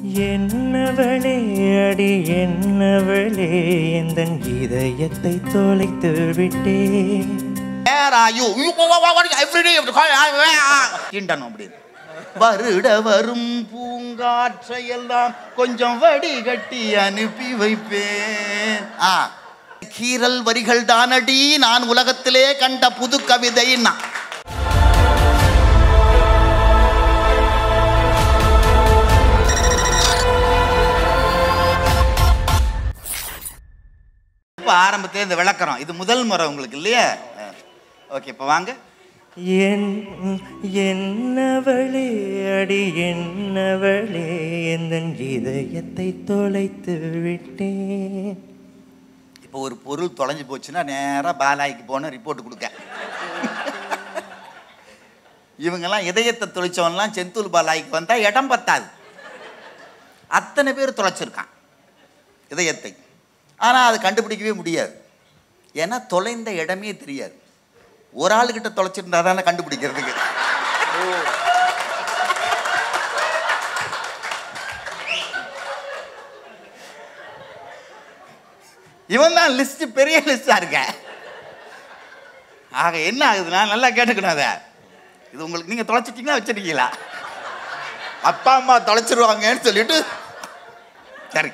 என்னவளே அடி என்னவளே எந்த இதயத்தை தொலைத்து விட்டேன் வேர் ஆர் யூ எவ்ரிடே கிண்டணும் அப்படின்னு வருட வரும் பூங்காற்றையெல்லாம் கொஞ்சம் வடிகட்டி அனுப்பி வைப்பேன் ஆ கீரல் வரிகள் தானடி நான் உலகத்திலே கண்ட புது கவிதைன்னா இப்போ ஆரம்பத்தில் இந்த விளக்குறோம் இது முதல் முறை உங்களுக்கு இல்லையா ஓகே இப்போ வாங்க என் என்னவளே அடி என்னவளே எந்த இதயத்தை தொலைத்து விட்டேன் இப்போ ஒரு பொருள் தொலைஞ்சு போச்சுன்னா நேராக பாலாய்க்கு போன ரிப்போர்ட் கொடுக்க இவங்கெல்லாம் இதயத்தை தொலைச்சவன்லாம் செந்தூல் பாலாய்க்கு வந்தால் இடம் பத்தாது அத்தனை பேர் தொலைச்சிருக்கான் இதயத்தை ஆனால் அது கண்டுபிடிக்கவே முடியாது ஏன்னா தொலைந்த இடமே தெரியாது ஒரு ஆளுகிட்ட தொலைச்சிருந்தா தானே கண்டுபிடிக்கிறதுக்கு இவன் தான் லிஸ்ட் பெரிய லிஸ்டா இருக்க ஆக என்ன ஆகுதுன்னா நல்லா கேட்டுக்கணும் அதை இது உங்களுக்கு நீங்க தொலைச்சிட்டீங்களா வச்சிருக்கீங்களா அப்பா அம்மா தொலைச்சிருவாங்கன்னு சொல்லிட்டு சரி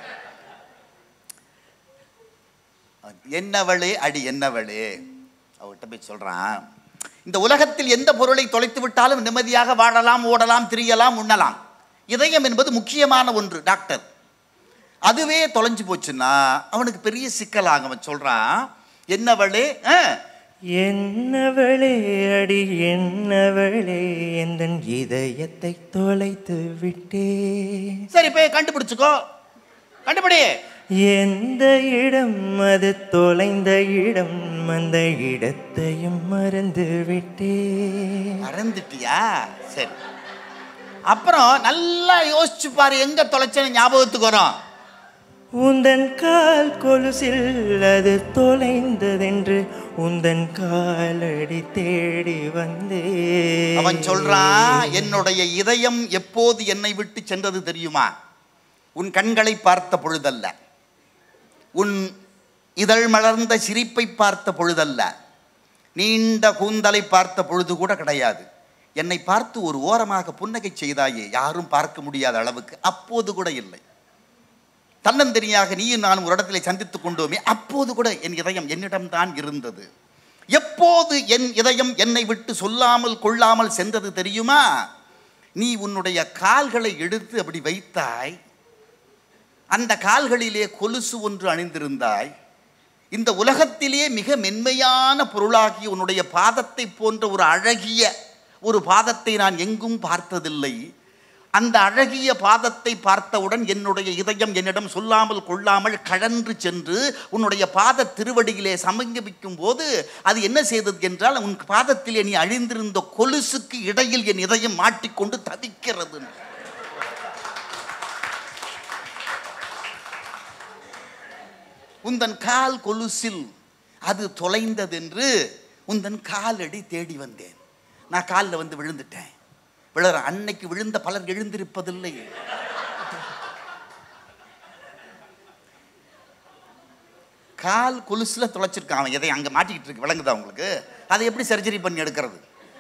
என்னவளே அடி என்னவளே அவர்கிட்ட போய் சொல்றான் இந்த உலகத்தில் எந்த பொருளை தொலைத்து விட்டாலும் நிம்மதியாக வாழலாம் ஓடலாம் திரியலாம் உண்ணலாம் இதயம் என்பது முக்கியமான ஒன்று டாக்டர் அதுவே தொலைஞ்சு போச்சுன்னா அவனுக்கு பெரிய சிக்கலாக அவன் சொல்றான் என்னவளே ஆ, என்னவளே அடி என்னவளே எந்த இதயத்தை தொலைத்து விட்டேன் சரி போய் கண்டுபிடிச்சுக்கோ கண்டுபிடி எந்த இடம் அது தொலைந்த இடம் அந்த இடத்தையும் மறந்து விட்டேன் மறந்துட்டியா சரி அப்புறம் நல்லா யோசிச்சு பாரு எங்க தொலைச்சேன்னு ஞாபகத்துக்கு வரும் உந்தன் கால் கொலுசில் அது தொலைந்ததென்று உந்தன் காலடி தேடி வந்தே அவன் சொல்றான் என்னுடைய இதயம் எப்போது என்னை விட்டு சென்றது தெரியுமா உன் கண்களை பார்த்த பொழுதல்ல உன் இதழ் மலர்ந்த சிரிப்பை பார்த்த பொழுதல்ல நீண்ட கூந்தலை பார்த்த பொழுது கூட கிடையாது என்னை பார்த்து ஒரு ஓரமாக புன்னகை செய்தாயே யாரும் பார்க்க முடியாத அளவுக்கு அப்போது கூட இல்லை தன்னந்தனியாக நீயும் நானும் ஒரு இடத்துல சந்தித்துக் கொண்டோமே அப்போது கூட என் இதயம் என்னிடம்தான் இருந்தது எப்போது என் இதயம் என்னை விட்டு சொல்லாமல் கொள்ளாமல் சென்றது தெரியுமா நீ உன்னுடைய கால்களை எடுத்து அப்படி வைத்தாய் அந்த கால்களிலே கொலுசு ஒன்று அணிந்திருந்தாய் இந்த உலகத்திலே மிக மென்மையான பொருளாகிய உன்னுடைய பாதத்தை போன்ற ஒரு அழகிய ஒரு பாதத்தை நான் எங்கும் பார்த்ததில்லை அந்த அழகிய பாதத்தை பார்த்தவுடன் என்னுடைய இதயம் என்னிடம் சொல்லாமல் கொள்ளாமல் கழன்று சென்று உன்னுடைய பாத திருவடியிலே சமங்கமிக்கும் போது அது என்ன செய்தது என்றால் உன் பாதத்திலே நீ அழிந்திருந்த கொலுசுக்கு இடையில் என் இதயம் மாட்டிக்கொண்டு தவிக்கிறது உந்தன் கால் கொலுசில் அது தொலைந்ததென்று உந்தன் காலடி தேடி வந்தேன் நான் காலில் வந்து விழுந்துட்டேன் விழற அன்னைக்கு விழுந்த பலர் எழுந்திருப்பதில்லை கால் கொலுசுல தொலைச்சிருக்கான் அவன் எதை அங்க மாட்டிக்கிட்டு இருக்கு விளங்குதா உங்களுக்கு அதை எப்படி சர்ஜரி பண்ணி எடுக்கிறது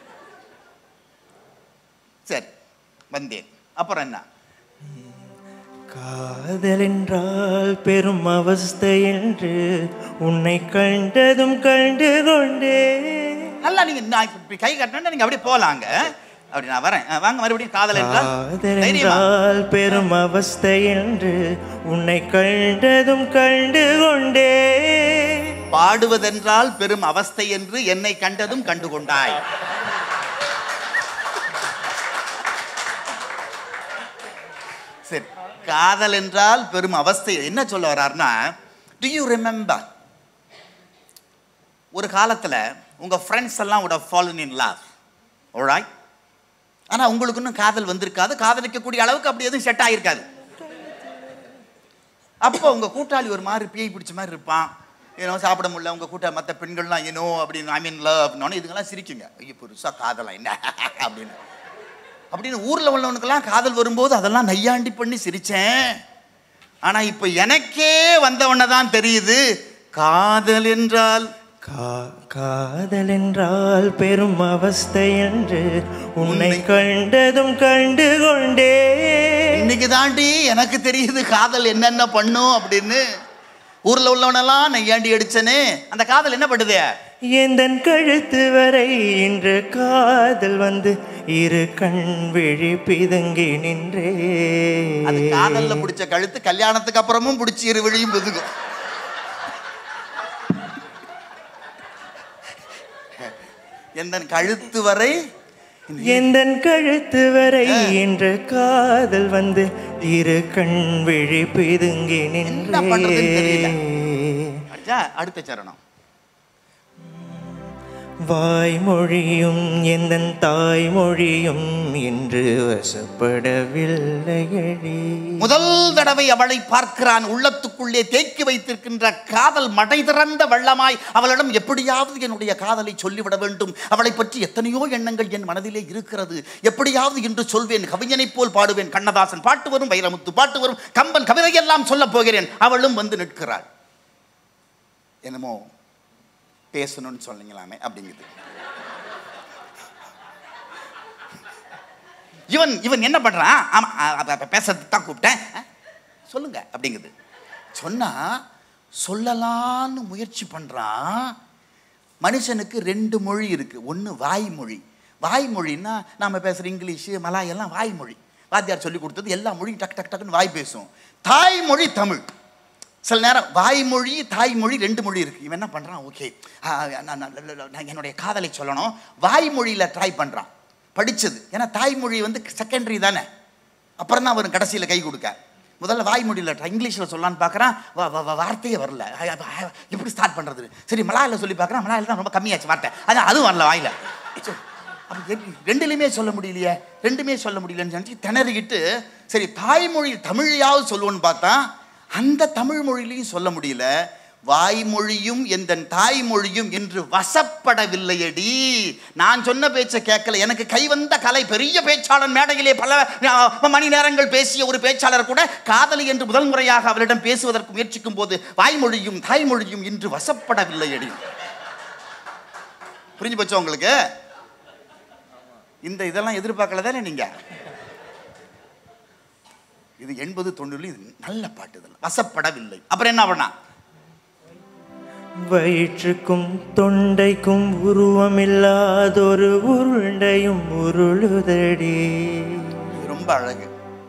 சரி வந்தேன் அப்புறம் என்ன காதல் என்றால் பெரும் அவஸ்தை என்று உன்னை கண்டதும் கண்டு கொண்டே நல்லா நீங்க நான் இப்படி கை கட்டினா நீங்க அப்படியே போலாங்க அப்படி நான் வரேன் அஹ் வாங்க மறுபடியும் காதல் என்றால் காதல் தைரியமா என்றால் பெரும் அவஸ்தை என்று உன்னை கண்டதும் கண்டு கொண்டே பாடுவதென்றால் பெரும் அவஸ்தை என்று என்னை கண்டதும் கண்டு கொண்டாய் சரி காதல் என்றால் பெரும் அவஸ்தை என்ன சொல்ல வர்றாருன்னா டு யூ ரிமெம்பர் ஒரு காலத்தில் உங்கள் ஃப்ரெண்ட்ஸ் எல்லாம் would have fallen in love alright ஆனால் உங்களுக்கு இன்னும் காதல் வந்திருக்காது காதலிக்கக்கூடிய அளவுக்கு அப்படி எதுவும் செட் ஆகிருக்காது அப்போ உங்க கூட்டாளி ஒரு மாதிரி பேய் பிடிச்ச மாதிரி இருப்பான் ஏனோ சாப்பிட முடியல உங்க கூட்ட மற்ற பெண்கள்லாம் ஏனோ அப்படின்னு ஐ மீன் லவ் அப்படின்னோடனே இதுங்கெல்லாம் சிரிக்குங்க ஐயோ பெருசா காதலாம் என்ன அப்படின்னு அப்படின்னு ஊரில் உள்ளவனுக்கெல்லாம் காதல் வரும்போது அதெல்லாம் நையாண்டி பண்ணி சிரிச்சேன் ஆனால் இப்போ எனக்கே வந்தவன தான் தெரியுது காதல் என்றால் கா- காதல் என்றால் பெரும் அவஸ்தை என்று உன்னை கண்டதும் கண்டு கொண்டே இன்னைக்கு தாண்டி எனக்கு தெரியுது காதல் என்னென்ன பண்ணும் அப்படின்னு ஊரில் உள்ளவனெல்லாம் நையாண்டி அடிச்சனே அந்த காதல் என்ன பண்ணுது எந்தன் கழுத்து வரை இன்று காதல் வந்து இரு கண் விழி பிதுங்கி நின்றே அது காதல்ல பிடிச்ச கழுத்து கல்யாணத்துக்கு அப்புறமும் பிடிச்சி இரு விழியும் புதுக்கும் எந்த கழுத்து வரை எந்தன் கழுத்து வரை இன்று காதல் வந்து இரு கண் விழி பிதுங்கி என்ன பண்றதுன்னு தெரியல. நின்றே அச்சா, அடுத்த சரணம் வாய்மொழியும் எந்தன் தாய்மொழியும் இன்று வசப்படவில்லையடி முதல் தடவை அவளை பார்க்கிறான் உள்ளத்துக்குள்ளே தேக்கி வைத்திருக்கின்ற காதல் மடை திறந்த வெள்ளமாய் அவளிடம் எப்படியாவது என்னுடைய காதலை சொல்லிவிட வேண்டும் அவளை பற்றி எத்தனையோ எண்ணங்கள் என் மனதிலே இருக்கிறது எப்படியாவது என்று சொல்வேன் கவிஞனைப் போல் பாடுவேன் கண்ணதாசன் பாட்டு வரும் வைரமுத்து பாட்டு வரும் கம்பன் கவிதையெல்லாம் சொல்லப் போகிறேன் அவளும் வந்து நிற்கிறாள் என்னமோ பேசணும்னு சொன்னீங்களாமே அப்படிங்குது இவன் இவன் என்ன பண்றான் ஆமா அ- அ- அ- பேசுறதுக்கு தான் கூப்பிட்டேன் அ, சொல்லுங்க அப்படிங்குது சொன்னா சொல்லலான்னு முயற்சி பண்றான் மனுஷனுக்கு ரெண்டு மொழி இருக்கு ஒன்று வாய்மொழி வாய்மொழின்னா நாம பேசுற இங்கிலீஷு மலாய் எல்லாம் வாய்மொழி வாத்தியார் சொல்லி கொடுத்தது எல்லா மொழியும் டக் டக் டக்குன்னு வாய் பேசும் தாய்மொழி தமிழ் சில நேரம் வாய்மொழி தாய்மொழி ரெண்டு மொழி இருக்கு இவன் என்ன பண்றான் ஓகே நான் என்னுடைய காதலை சொல்லணும் வாய்மொழியில ட்ரை பண்றான் படிச்சது ஏன்னா தாய்மொழி வந்து செகண்டரி தானே அப்புறம் தான் அவன் கடைசியில் கை கொடுக்க முதல்ல வாய்மொழியில் try- இங்கிலீஷ்ல சொல்லலான்னு பார்க்குறான் வார்த்தையே வரல அ- அ- அ- எப்படி ஸ்டார்ட் பண்றது சரி மலாயில சொல்லி பார்க்குறான் மலாயில தான் ரொம்ப கம்மியாச்சு வார்த்தை அதான் அதுவும் வரல வாயில சரி, அப்ப எப்படி ரெண்டுலையுமே சொல்ல முடியலையே ரெண்டுமே சொல்ல முடியலன்னு நினச்சி திணறிக்கிட்டு சரி தாய்மொழி தமிழையாவது சொல்லுவோன்னு பார்த்தா அந்த தமிழ் மொழியிலையும் சொல்ல முடியல வாய்மொழியும் எந்த தாய்மொழியும் என்று வசப்படவில்லையடி நான் சொன்ன பேச்சை கேட்கல எனக்கு கைவந்த கலை பெரிய பேச்சாளர் மேடையிலே பல அஹ், மணி நேரங்கள் பேசிய ஒரு பேச்சாளர் கூட காதலி என்று முதல் முறையாக அவரிடம் பேசுவதற்கு முயற்சிக்கும் போது வாய்மொழியும் தாய்மொழியும் இன்று வசப்படவில்லையடி புரிஞ்சு போச்சா உங்களுக்கு இந்த இதெல்லாம் எதிர்பார்க்கல தானே நீங்க இது எண்பது தொண்ணூறு இது நல்ல பாட்டு இதெல்லாம் வசப்படவில்லை அப்புறம் என்ன பண்ணா வயிற்றுக்கும் தொண்டைக்கும் உருவமில்லாதொரு உருண்டையும் உருளுதடி இது ரொம்ப அழகு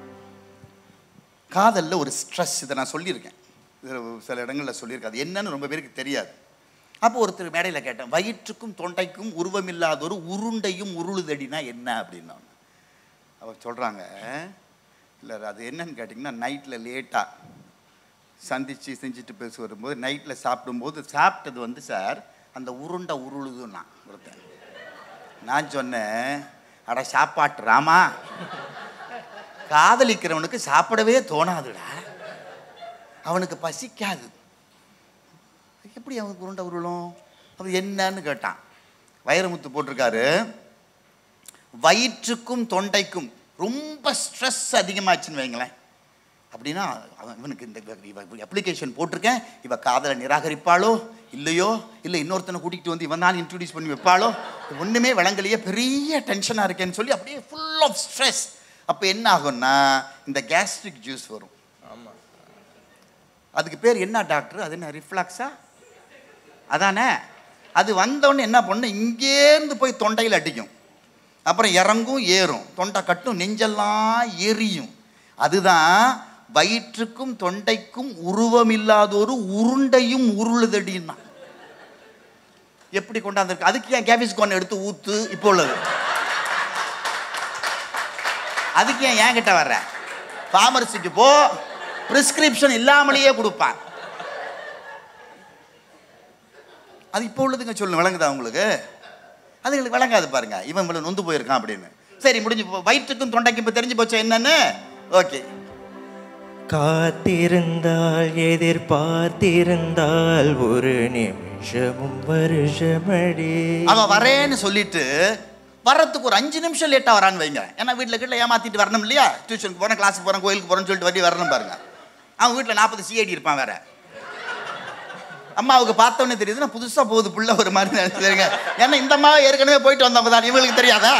காதல்ல ஒரு ஸ்ட்ரெஸ் இதை நான் சொல்லியிருக்கேன் இது சில இடங்களில் சொல்லியிருக்கேன் அது என்னன்னு ரொம்ப பேருக்கு தெரியாது அப்போ ஒருத்தர் மேடையில் கேட்டேன் வயிற்றுக்கும் தொண்டைக்கும் உருவமில்லாத ஒரு உருண்டையும் உருளுதடினா என்ன அப்படின்னா அவர் சொல்கிறாங்க இல்லை அது என்னன்னு கேட்டிங்கன்னா நைட்டில் லேட்டாக சந்திச்சு செஞ்சுட்டு பேச வரும்போது நைட்டில் சாப்பிடும்போது சாப்பிட்டது வந்து சார் அந்த உருண்டை உருளுதுன்னா ஒருத்தன் நான் சொன்னேன் அட சாப்பாட்டு ராமா காதலிக்கிறவனுக்கு சாப்பிடவே தோணாதுடா அவனுக்கு பசிக்காது எப்படி அவனுக்கு உருண்டை உருளும் அது என்னன்னு கேட்டான் வைரமுத்து போட்டிருக்காரு வயிற்றுக்கும் தொண்டைக்கும் ரொம்ப ஸ்ட்ரெஸ் அதிகமாச்சுன்னு வைங்களேன் அப்படின்னா அவன் இவனுக்கு இந்த அப்ளிகேஷன் போட்டிருக்கேன் இவ காதலை நிராகரிப்பாளோ இல்லையோ இல்லை இன்னொருத்தனை கூட்டிகிட்டு வந்து இவன் தான் இன்ட்ரடியூஸ் பண்ணி வைப்பாளோ ஒன்றுமே விளங்கலையே பெரிய டென்ஷனாக இருக்கேன்னு சொல்லி அப்படியே ஃபுல் ஆஃப் ஸ்ட்ரெஸ் அப்போ என்ன ஆகும்னா இந்த கேஸ்ட்ரிக் ஜூஸ் வரும் அதுக்கு பேர் என்ன டாக்டர் அது என்ன ரிஃப்ளாக்ஸா அதானே அது வந்தோடனே என்ன பண்ணும் இங்கேருந்து போய் தொண்டையில் அடிக்கும் அப்புறம் இறங்கும் ஏறும் தொண்டை கட்டும் நெஞ்செல்லாம் எரியும் அதுதான் வயிற்றுக்கும் தொண்டைக்கும் உருவமில்லாத ஒரு உருண்டையும் உருளுதடின்னா எப்படி கொண்டாந்துருக்கு அதுக்கு ஏன் கேபிஸ்கோன் எடுத்து ஊத்து இப்போ உள்ளது அதுக்கு ஏன் என்கிட்ட வர்ற ஃபார்மர்சிக்கு போ பிரிஸ்கிரிப்ஷன் இல்லாமலேயே கொடுப்பான் அது இப்போ உள்ளதுங்க சொல்லு விளங்குதா உங்களுக்கு அதுங்களுக்கு விளங்காது பாருங்க இவன் இவ்வளவு நொந்து போயிருக்கான் அப்படின்னு சரி முடிஞ்சு போ- வயிற்றுக்கும் தொண்டைக்கும் இப்போ தெரிஞ்சு போச்சா என்னன்னு ஓகே காத்திருந்தால் எதிர்பார்த்திருந்தால் ஒரு நிமிஷமும் வருஷமடி அவன் வரேன்னு சொல்லிட்டு வர்றதுக்கு ஒரு அஞ்சு நிமிஷம் லேட்டாக வரான்னு வைங்க ஏன்னா வீட்டில் கீழே ஏமாத்திட்டு வரணும் இல்லையா டியூஷனுக்கு போகிறேன் கிளாஸுக்கு போகிறேன் கோயிலுக்கு போகிறேன்னு சொல்லிட்டு வண்டி வரணும் பாருங்க அவன் வீட்டில் நாற்பது சிஐடி இருப்பான் வேற அம்மாவுக்கு பார்த்தோன்னே தெரியுது நான் புதுசாக போகுது புள்ள ஒரு மாதிரி நினைச்சிருங்க ஏன்னா இந்த அம்மா ஏற்கனவே போயிட்டு வந்தவங்க தான் இவங்களுக்கு தெரியாதா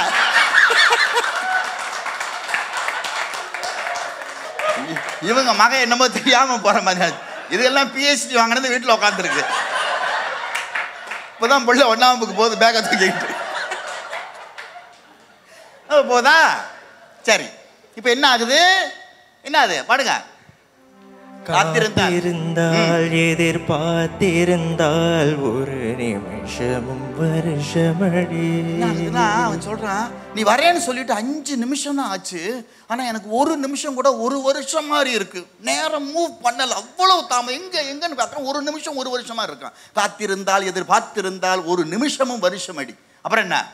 இ- இவங்க மகன் என்னமோ தெரியாம போற மாதிரி ஆச்சு. இதெல்லாம் பிஹெச்டி வாங்கினது வீட்டில் உட்காந்துருக்கு இப்போதான் புள்ள ஒன்றாம் புக்கு போகுது பேக்கை தூக்கிட்டு ஓ, போதா சரி இப்போ என்ன ஆகுது என்ன ஆகுது பாடுங்க காத்திருந்தால். காத்திருந்தால் எதிர்பார்த்திருந்தால் ஒரு நிமிஷமும் வருஷமடி என்ன ஆகுதுன்னா அவன் சொல்றான் நீ வரேன்னு சொல்லிட்டு அஞ்சு நிமிஷம் தான் ஆச்சு ஆனா எனக்கு ஒரு நிமிஷம் கூட ஒரு வருஷம் மாதிரி இருக்கு நேரம் மூவ் பண்ணல அவ்வளவு தாம எங்க எங்கன்னு பார்த்தா ஒரு நிமிஷம் ஒரு வருஷமா இருக்கான் காத்திருந்தால் எதிர்பார்த்திருந்தால் ஒரு நிமிஷமும் வருஷம் அடி அப்புறம் என்ன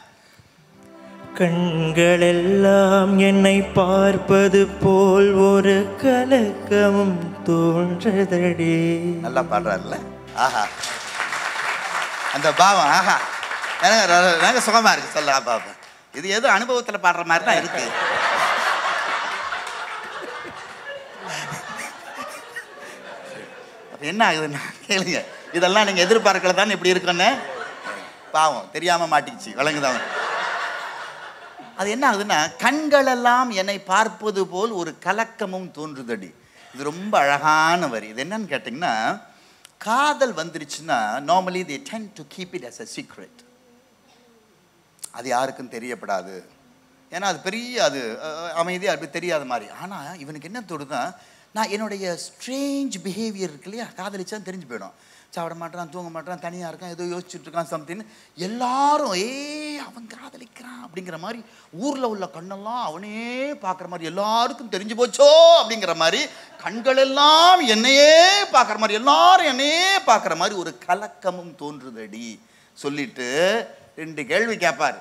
கண்களெல்லாம் என்னை பார்ப்பது போல் ஒரு கலக்கமும் தோன்றதடி நல்லா பாடுறாருல்ல ஆஹா அந்த பாவம் ஆஹா எனக்கு ர- எனக்கு சுகமா இருக்கு சொல்ல பாப்பா இது ஏதோ அனுபவத்துல பாடுற மாதிரி தான் இருக்கு அப்ப என்ன ஆகுதுன்னா கேளுங்க இதெல்லாம் நீங்க எதிர்பார்க்கல தான் இப்படி இருக்குன்னு பாவம் தெரியாம மாட்டிக்கிச்சு விளங்குதான் அது என்ன ஆகுதுன்னா கண்களெல்லாம் என்னை பார்ப்பது போல் ஒரு கலக்கமும் தோன்றுதடி இது ரொம்ப அழகான வரி இது என்னன்னு கேட்டிங்கன்னா காதல் வந்துருச்சுன்னா normally they tend to keep it as a secret அது யாருக்கும் தெரியப்படாது ஏன்னா அது பெரிய அது அஹ், அமைதியா அப்படி தெரியாத மாதிரி ஆனால் இவனுக்கு என்ன தோணுதுன்னா நான் என்னுடைய ஸ்ட்ரேஞ்ச் பிஹேவியர் இருக்கு இல்லையா காதலிச்சா தெரிஞ்சு போயிடும் சாப்பிட மாட்டான் தூங்க மாட்டான் தனியாக இருக்கான் ஏதோ யோசிச்சுட்டு இருக்கான் சம்திங் எல்லாரும் ஏ அவன் காதலிக்கிறான் அப்படிங்கிற மாதிரி ஊரில் உள்ள கண்ணெல்லாம் அவனே பார்க்குற மாதிரி எல்லாருக்கும் தெரிஞ்சு போச்சோ அப்படிங்கிற மாதிரி கண்கள் எல்லாம் என்னையே பார்க்குற மாதிரி எல்லாரும் என்னையே பார்க்குற மாதிரி ஒரு கலக்கமும் தோன்றுதடி சொல்லிட்டு ரெண்டு கேள்வி கேட்பார்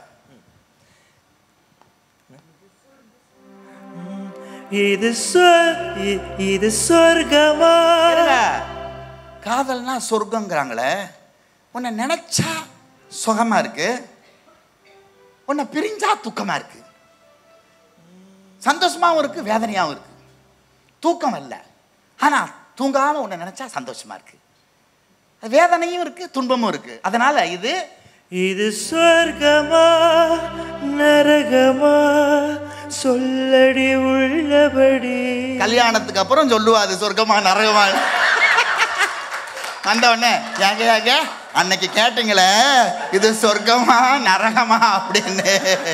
இது சொ- இ- இது சொர்க்கமா இருங்க. காதல்னா சொர்க்கங்கிறாங்களே உன்னை நினைச்சா சுகமா இருக்கு உன்னை பிரிஞ்சா துக்கமா இருக்கு சந்தோஷமாவும் இருக்கு வேதனையாவும் இருக்கு தூக்கம் இல்லை ஆனா தூங்காம உன்னை நினைச்சா சந்தோஷமா இருக்கு வேதனையும் இருக்கு துன்பமும் இருக்கு அதனால இது இது சொர்க்கமா நரகமா சொல்லடி உள்ளபடி கல்யாணத்துக்கு அப்புறம் சொல்லுவா அது சொர்க்கமா நரகமா வந்த உடனே ஏங்க ஏங்க அன்னைக்கு கேட்டீங்களே இது சொர்க்கமா நரகமா அப்படின்னு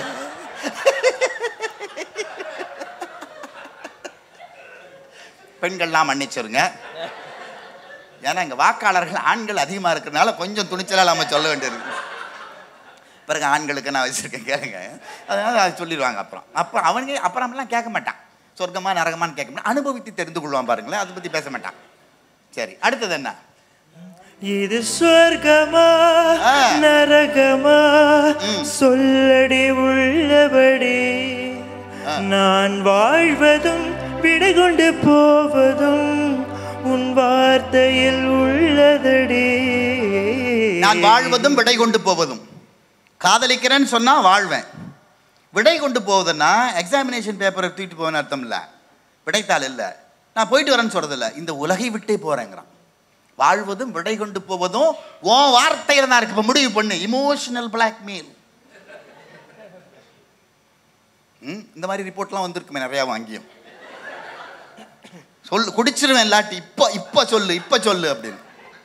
பெண்கள்லாம் மன்னிச்சிருங்க ஏன்னா இங்க வாக்காளர்கள் ஆண்கள் அதிகமா இருக்கிறதுனால கொஞ்சம் துணிச்சலா நம்ம சொல்ல வேண்டியிருக்கு பிறகு ஆண்களுக்கு நான் வச்சிருக்கேன் கேளுங்க அதனால அது சொல்லிடுவாங்க அப்புறம் அப்புறம் அவனுங்க அப்புறமெல்லாம் கேட்க மாட்டான் சொர்க்கமா நரகமான்னு கேட்க மாட்டான் அனுபவித்து தெரிந்து கொள்வான் பாருங்களேன் அதை பற்றி பேச மாட்டான் சரி அடுத்தது என்ன இது சொர்க்கமா ஆ. நரகமா ம். சொல்லடி உள்ளபடி ஆ. நான் வாழ்வதும் விடை கொண்டு போவதும் உன் வார்த்தையில் உள்ளதடி நான் வாழ்வதும் விடை கொண்டு போவதும் காதலிக்கிறேன்னு சொன்னா வாழ்வேன் விடை கொண்டு போவதுன்னா எக்ஸாமினேஷன் பேப்பரை தூக்கிட்டு போவேன்னு அர்த்தம் இல்லை விடைத்தாள் இல்லை நான் போயிட்டு வரேன்னு சொல்றது இல்லை இந்த உலகை விட்டே போறேங்கிறான் வாழ்வதும் விடை கொண்டு போவதும் உன் வார்த்தையில தான் இருக்கு இப்போ முடிவு பண்ணு இமோஷனல் பிளாக்மெயில் ம் இந்த மாதிரி ரிப்போர்ட்லாம் வந்திருக்குமே நிறையா வாங்கியும் சொல்லு குடிச்சிருவேன் இல்லாட்டி இப்போ இப்போ சொல்லு இப்போ சொல்லு அப்படின்னு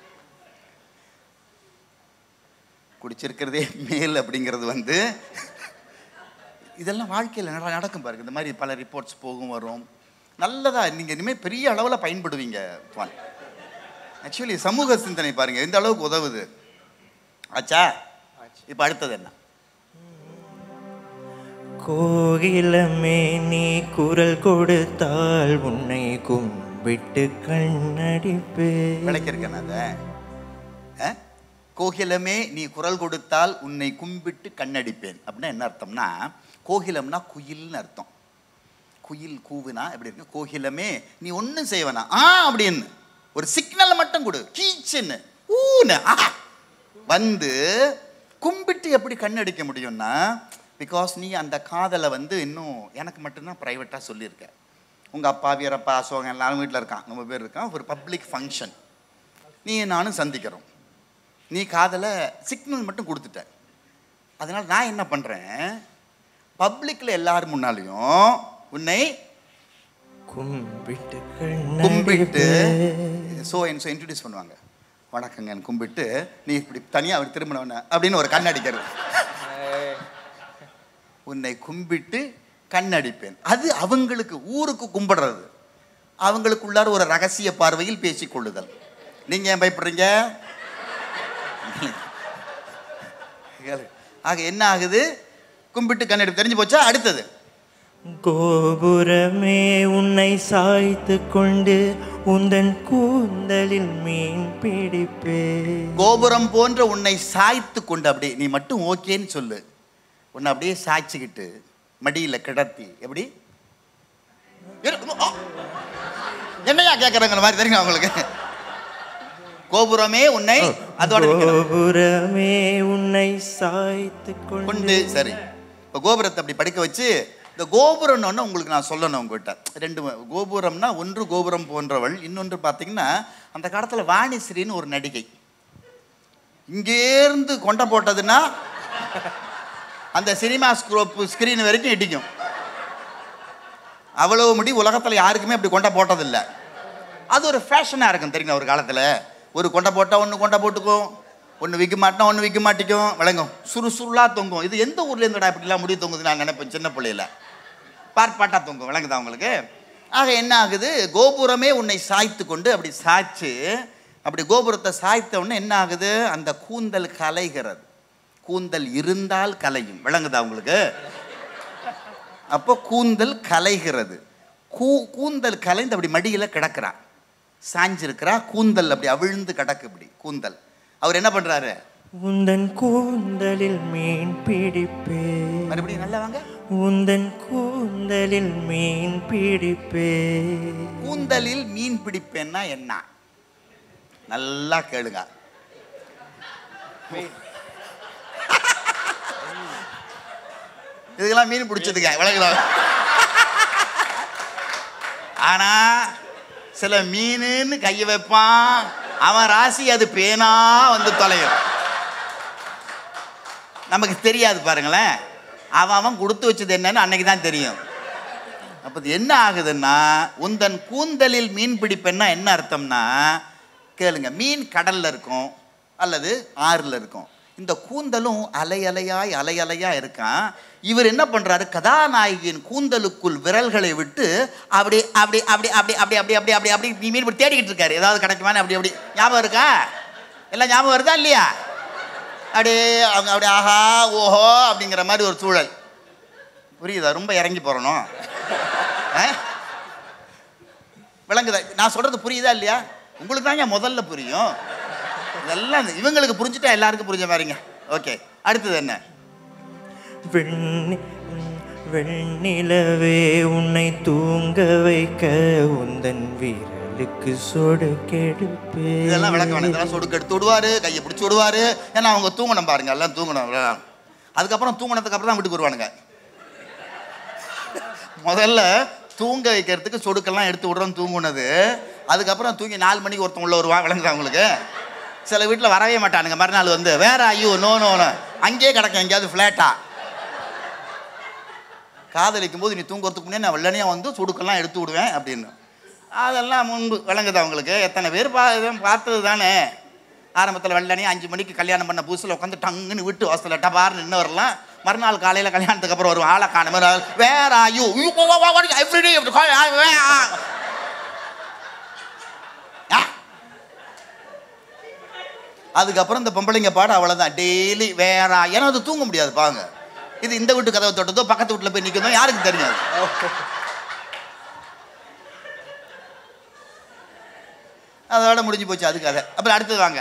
குடிச்சிருக்கிறதே மேல் அப்படிங்கிறது வந்து இதெல்லாம் வாழ்க்கையில் நட- நடக்கும் பாருங்க இந்த மாதிரி பல ரிப்போர்ட்ஸ் போகும் வரும் நல்லதா நீங்கள் இனிமேல் பெரிய அளவில் பயன்படுவீங்க துவான் ஆக்சுவலி சமூக சிந்தனை பாருங்க எந்த அளவுக்கு உதவுது ஆச்சா இப்போ அடுத்தது என்ன கோகிலமே நீ குரல் கொடுத்தால் உன்னை கும்பிட்டு கண்ணடிப்பே விளக்கியிருக்கேன் அதை ஆ? கோகிலமே நீ குரல் கொடுத்தால் உன்னை கும்பிட்டு கண்ணடிப்பேன் அப்படின்னா என்ன அர்த்தம்னா கோகிலம்னா குயில்னு அர்த்தம் குயில் கூவுனா எப்படி இருக்கு கோகிலமே நீ ஒன்றும் செய்வனா ஆ அப்படின்னு ஒரு சிக்னல் மட்டும் கொடு கீச்சுன்னு ஊன்னு ஆ வந்து கும்பிட்டு எப்படி கண்ணடிக்க முடியும்னா பிகாஸ் நீ அந்த காதலை வந்து இன்னும் எனக்கு மட்டும்தான் ப்ரைவேட்டாக சொல்லியிருக்க உங்கள் அப்பா வீரப்பா அசோகன் எல்லாரும் வீட்டில் இருக்கான் நம்ம பேர் இருக்கான் ஒரு பப்ளிக் ஃபங்க்ஷன் நீ நானும் சந்திக்கிறோம் நீ காதலை சிக்னல் மட்டும் கொடுத்துட்ட அதனால் நான் என்ன பண்ணுறேன் பப்ளிக்கில் எல்லார் முன்னாலையும் உன்னை கும்பிட்டு கும்பிட்டு கண்ணடிப்பேன். ஸோ என் ஸோ இன்ட்ரடியூஸ் பண்ணுவாங்க வணக்கங்கன்னு கும்பிட்டு நீ இப்படி தனியாக அவர் திரும்பினவன அப்படின்னு ஒரு கண் அடிக்கிறது உன்னை கும்பிட்டு கண்ணடிப்பேன் அது அவங்களுக்கு ஊருக்கு கும்பிடுறது அவங்களுக்குள்ளார ஒரு ரகசிய பார்வையில் பேசிக் கொள்ளுதல் நீங்கள் ஏன் பயப்படுறீங்க ஆக என்ன ஆகுது கும்பிட்டு கண்ணடிப்பு தெரிஞ்சு போச்சா அடுத்தது கோபுரமே உன்னை சாய்த்து கொண்டு உந்தன் கூந்தலில் மீன் பிடிப்பே கோபுரம் போன்ற உன்னை சாய்த்து கொண்டு அப்படியே நீ மட்டும் ஓகேன்னு சொல்லு உன்னை அப்படியே சாய்ச்சிக்கிட்டு மடியில் கிடத்தி எப்படி இரு- ஆ! என்னையா கேட்குறாங்கிற மாதிரி தெரியுங்க அவங்களுக்கு கோபுரமே உன்னை அதோட நிக்கணும். கோபுரமே உன்னை சாய்த்து கொண்டு கொண்டு சரி இப்போ கோபுரத்தை அப்படி படிக்க வச்சு இந்த கோபுரம்னு உங்களுக்கு நான் சொல்லணும் உங்ககிட்ட ரெண்டு ம- கோபுரம்னா ஒன்று கோபுரம் போன்றவள் இன்னொன்று பார்த்தீங்கன்னா அந்த காலத்தில் வாணிஸ்ரீன்னு ஒரு நடிகை இங்கேருந்து கொண்டை போட்டதுன்னா அந்த சினிமா ஸ்க்ரோப் ஸ்க்ரீன் வரைக்கும் இடிக்கும் அவ்வளவு முடி உலகத்தில் யாருக்குமே அப்படி கொண்டை போட்டதில்லை அது ஒரு ஃபேஷனாக இருக்கும் தெரியுங்க ஒரு காலத்தில் ஒரு கொண்டை போட்டால் ஒன்று கொண்டை போட்டுக்கும் ஒன்று விற்க மாட்டினா ஒன்று விற்க மாட்டிக்கும் விளங்கும் சுறுசுறுலாக தொங்கும் இது எந்த ஊர்லேருந்துடா இப்படிலாம் முடி தொங்குது நான் நினைப்பேன் சின்ன பிள்ளையில பார்ப்பாட்டாக தொங்கும் விளங்குதா உங்களுக்கு ஆக என்ன ஆகுது கோபுரமே உன்னை சாய்த்து கொண்டு அப்படி சாய்ச்சு அப்படி கோபுரத்தை சாய்த்த உடனே என்ன ஆகுது அந்த கூந்தல் கலைகிறது கூந்தல் இருந்தால் கலையும் விளங்குதா உங்களுக்கு அப்போ கூந்தல் கலைகிறது கூ கூந்தல் கலைந்து அப்படி மடியில் கிடக்கிறா சாஞ்சிருக்கிறா கூந்தல் அப்படி அவிழ்ந்து கிடக்கு இப்படி கூந்தல் அவர் என்ன பண்றாரு உந்தன் கூந்தலில் மீன் பிடிப்பே மறுபடியும் நல்லா வாங்க உந்தன் கூந்தலில் மீன் பிடிப்பே கூந்தலில் மீன் பிடிப்பேன்னா என்ன நல்லா கேளுங்க இதுக்கெல்லாம் மீன் பிடிச்சதுங்க விளக்குதான் ஆனா சில மீனுன்னு கையை வைப்பான் அவன் ராசி அது பேனா வந்து தொலையும் நமக்கு தெரியாது பாருங்களேன் அவன் அவன் கொடுத்து வச்சது என்னன்னு அன்னைக்கு தான் தெரியும் அப்போ இது என்ன ஆகுதுன்னா உந்தன் கூந்தலில் மீன் பிடிப்பேன்னா என்ன அர்த்தம்னா கேளுங்க மீன் கடல்ல இருக்கும் அல்லது ஆறுல இருக்கும் இந்த கூந்தலும் அலை அலையாய் அலை அலையா இருக்கான் இவர் என்ன பண்றாரு கதாநாயகியின் கூந்தலுக்குள் விரல்களை விட்டு அப்படி அப்படி அப்படி அப்படி அப்படி அப்படி அப்படி அப்படி அப்படி மீன் இப்படி தேடிக்கிட்டு இருக்காரு ஏதாவது கிடைக்குமான்னு அப்படி அப்படி ஞாபகம் இருக்கா எல்லாம் ஞாபகம் வருதா இல்லையா அப்படியே அவங்க அப்படி ஆஹா ஓஹோ அப்படிங்கிற மாதிரி ஒரு சூழல் புரியுதா ரொம்ப இறங்கி போறணும் ஆ? விளங்குதா நான் சொல்றது புரியுதா இல்லையா உங்களுக்கு தான் ஏன் முதல்ல புரியும் இதெல்லாம் இந்த- இவங்களுக்கு புரிஞ்சுட்டா எல்லாருக்கும் புரிஞ்ச மாதிரிங்க ஓகே அடுத்தது என்ன வெண்ணி வெண்ணிலவே உன்னை தூங்க வைக்க உந்தன் வீரலுக்கு சொடு கெடுப்பே இதெல்லாம் விளக்க வேணாம் இதெல்லாம் சொடுக்கு எடுத்து விடுவாரு கையை பிடிச்சி விடுவாரு ஏன்னா அவங்க தூங்கணும் பாருங்க எல்லாம் தூங்கணும் எல்லாம். அதுக்கப்புறம் தூங்கினதுக்கு அப்புறம் தான் வீட்டுக்கு வருவானுங்க முதல்ல தூங்க வைக்கிறதுக்கு சொடுக்கெல்லாம் எடுத்து விடுறோம் தூங்குனது அதுக்கப்புறம் தூங்கி நாலு மணிக்கு ஒருத்தன் உள்ள வருவான் விளங்குதா உங்களுக்கு சில வீட்டில் வரவே மாட்டானுங்க மறுநாள் வந்து வேற ஐயோ நோ நோ நோ அங்கேயே கிடக்கும் எங்கேயாவது ஃப்ளாட்டா காதலிக்கும் போது நீ தூங்குறதுக்கு முன்னே நான் வெள்ளனையாக வந்து சுடுக்கெல்லாம் எடுத்து விடுவேன் அப்படின்னு அதெல்லாம் முன்பு விளங்குதா உங்களுக்கு எத்தனை பேர் பா இதெல்லாம் பார்த்தது தானே ஆரம்பத்தில் வெள்ளனே அஞ்சு மணிக்கு கல்யாணம் பண்ண புதுசில் உட்காந்து டங்குன்னு விட்டு வாசலில் டபார்னு நின்று வரலாம் மறுநாள் காலையில் கல்யாணத்துக்கு அப்புறம் வரும் ஆளை காண வேற ஐயோ எவ்ரிடே அதுக்கப்புறம் இந்த பொம்பளைங்க பாடு அவ்வளோதான் டெய்லி வேற ஏன்னா அது தூங்க முடியாது பாங்க இது இந்த வீட்டு கதவை தொட்டதோ பக்கத்து வீட்டில் போய் நிற்கிறதோ யாருக்கு தெரியாது அதோட முடிஞ்சு போச்சு அது கதை அப்புறம் அடுத்தது வாங்க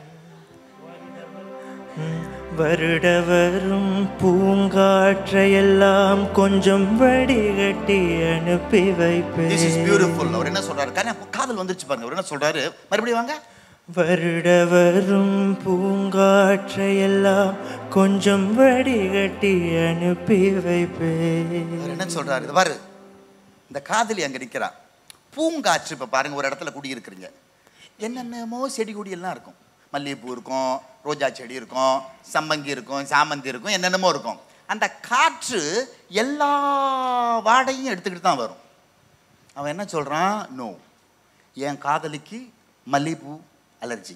வருட வரும் பூங்காற்றையெல்லாம் கொஞ்சம் வடிகட்டி அனுப்பி திஸ் இஸ் வைப்பேன் பியூட்டிஃபுல் அவர் என்ன சொல்றாரு காரணம் காதல் வந்துருச்சு பாருங்க அவர் என்ன சொல்றாரு மறுபடியும் வாங்க வருட வரும் பூங்காற்றையெல்லாம் கொஞ்சம் வடிகட்டி அனுப்பி வைப்பேன் அவர் என்ன சொல்றாரு இது பாரு இந்த காதலி அங்க நிக்கிறா பூங்காற்று இப்ப பாருங்க ஒரு இடத்துல குடியிருக்கிறீங்க என்னென்னமோ செடி கொடி எல்லாம் இருக்கும் மல்லிகைப்பூ இருக்கும் ரோஜா செடி இருக்கும் சம்பங்கி இருக்கும் சாமந்தி இருக்கும் என்னென்னமோ இருக்கும் அந்த காற்று எல்லா வாடையும் எடுத்துக்கிட்டு தான் வரும் அவன் என்ன சொல்றான் நோ என் காதலிக்கு மல்லிகைப்பூ அலர்ஜி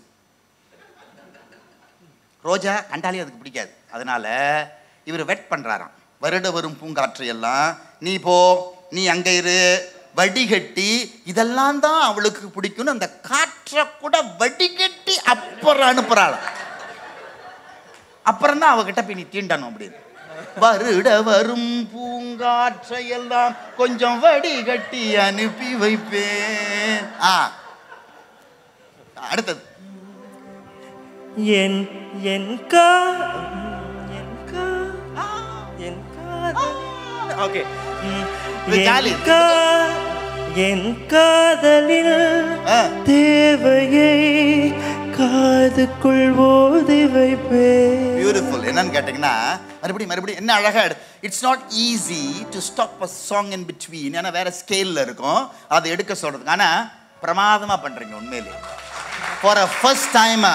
ரோஜா கண்டாலே அதுக்கு பிடிக்காது அதனால இவர் வெட் பண்றாராம் வருட வரும் பூங்காற்று எல்லாம் நீ போ நீ அங்க இரு வடிகட்டி இதெல்லாம் தான் அவளுக்கு பிடிக்கும்னு அந்த காற்றை கூட வடிகட்டி அப்புறம் அனுப்புறாளாம் அப்புறம் தான் அவகிட்ட போய் நீ தீண்டணும் அப்படின்னு வருட வரும் பூங்காற்றை எல்லாம் கொஞ்சம் வடிகட்டி அனுப்பி வைப்பேன் ஆ அடுத்தது என் என் கா என் கா என் காதல் ஓகே இது ஜாலி. என் காதலில் ஆ. தேவையை காதுக்குள் ஓதி வைப்பேன் பியூட்டிஃபுல் என்னன்னு கேட்டிங்கன்னா மறுபடியும் மறுபடியும் என்ன அழகா it's not easy to stop a song in between ஏன்னா வேற ஸ்கேலில் இருக்கும் அதை எடுக்க சொல்றதுக்கு ஆனால் பிரமாதமாக பண்ணுறீங்க உண்மையிலே ஃபார் அ ஃபர்ஸ்ட் டைம்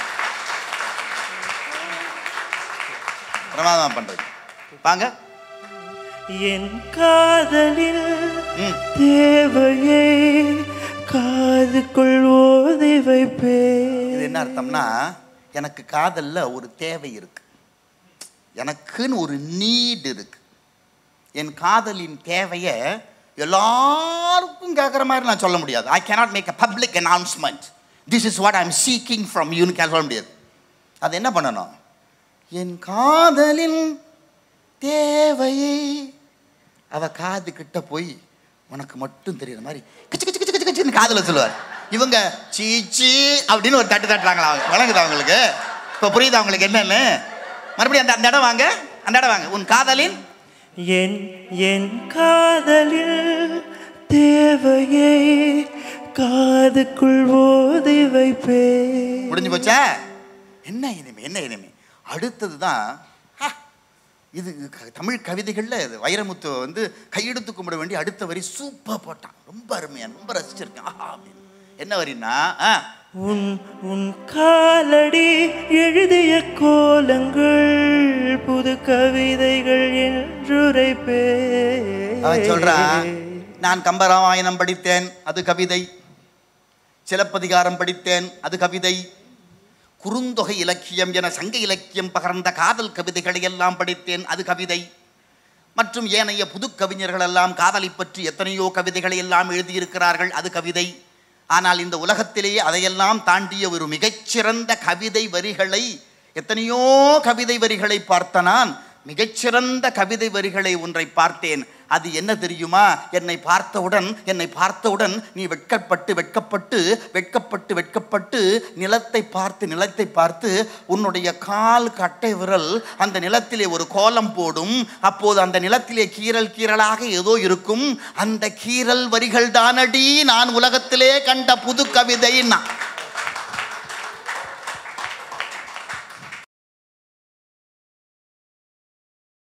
பிரமாதமாக பண்ணுறீங்க வாங்க என் காதலில் ம் தேவையை காதுக்குள் ஓதி இது வைப்பேன் என்ன அர்த்தம்னா எனக்கு காதல்ல ஒரு தேவை இருக்கு எனக்குன்னு ஒரு நீட் இருக்கு என் காதலின் தேவையை எல்லாருக்கும் கேட்குற மாதிரி நான் சொல்ல முடியாது I cannot make a public announcement this is what I am seeking from யூன்னு சொல்ல முடியாது அது என்ன பண்ணணும் என் காதலின் தேவையை அவ காது கிட்ட போய் உனக்கு மட்டும் தெரியுற மாதிரி கிச்சு கிச்சு கிச்சு கிச்சு கிச்சுன்னு காதுல சொல்லுவார் இவங்க சீச்சி அப்படின்னு ஒரு தட்டு தட்டுறாங்களா அவங்க வழங்குதா அவங்களுக்கு இப்போ புரியுதா அவங்களுக்கு என்னன்னு மறுபடியும் அந்த அந்த இடம் வாங்க அந்த இடம் வாங்க உன் காதலின் என் என் காதலில் தேவையை காதுக்குள் ஓதி வைப்பேன் முடிஞ்சு போச்சா என்ன இனிமே என்ன இனிமே அடுத்தது தான் இது க- தமிழ் கவிதைகளில் இது வைரமுத்து வந்து கையெடுத்து கும்பிட வேண்டி அடுத்த வரி சூப்பர் போட்டான் ரொம்ப அருமையா ரொம்ப ரசிச்சிருக்கேன் ஆஹா அப்படின்னு. என்ன வரின்னா ஆ உன் உன் காலடி எழுதிய கோலங்கள் புது கவிதைகள் என்றுரைப்பே அவன் சொல்றான் நான் கம்பராமாயணம் படித்தேன் அது கவிதை சிலப்பதிகாரம் படித்தேன் அது கவிதை குறுந்தொகை இலக்கியம் என சங்க இலக்கியம் பகர்ந்த காதல் கவிதைகளை எல்லாம் படித்தேன் அது கவிதை மற்றும் ஏனைய புது கவிஞர்கள் எல்லாம் காதலை பற்றி எத்தனையோ கவிதைகளை எல்லாம் எழுதியிருக்கிறார்கள் அது கவிதை ஆனால் இந்த உலகத்திலேயே அதையெல்லாம் தாண்டிய ஒரு மிகச்சிறந்த கவிதை வரிகளை எத்தனையோ கவிதை வரிகளை பார்த்த நான் மிகச்சிறந்த கவிதை வரிகளை ஒன்றை பார்த்தேன் அது என்ன தெரியுமா என்னை பார்த்தவுடன் என்னை பார்த்தவுடன் நீ வெட்கப்பட்டு வெட்கப்பட்டு வெட்கப்பட்டு வெட்கப்பட்டு நிலத்தை பார்த்து நிலத்தை பார்த்து உன்னுடைய கால் கட்டை விரல் அந்த நிலத்திலே ஒரு கோலம் போடும் அப்போது அந்த நிலத்திலே கீறல் கீறலாக ஏதோ இருக்கும் அந்த கீறல் வரிகள் தானடி நான் உலகத்திலே கண்ட புது கவிதைன்னா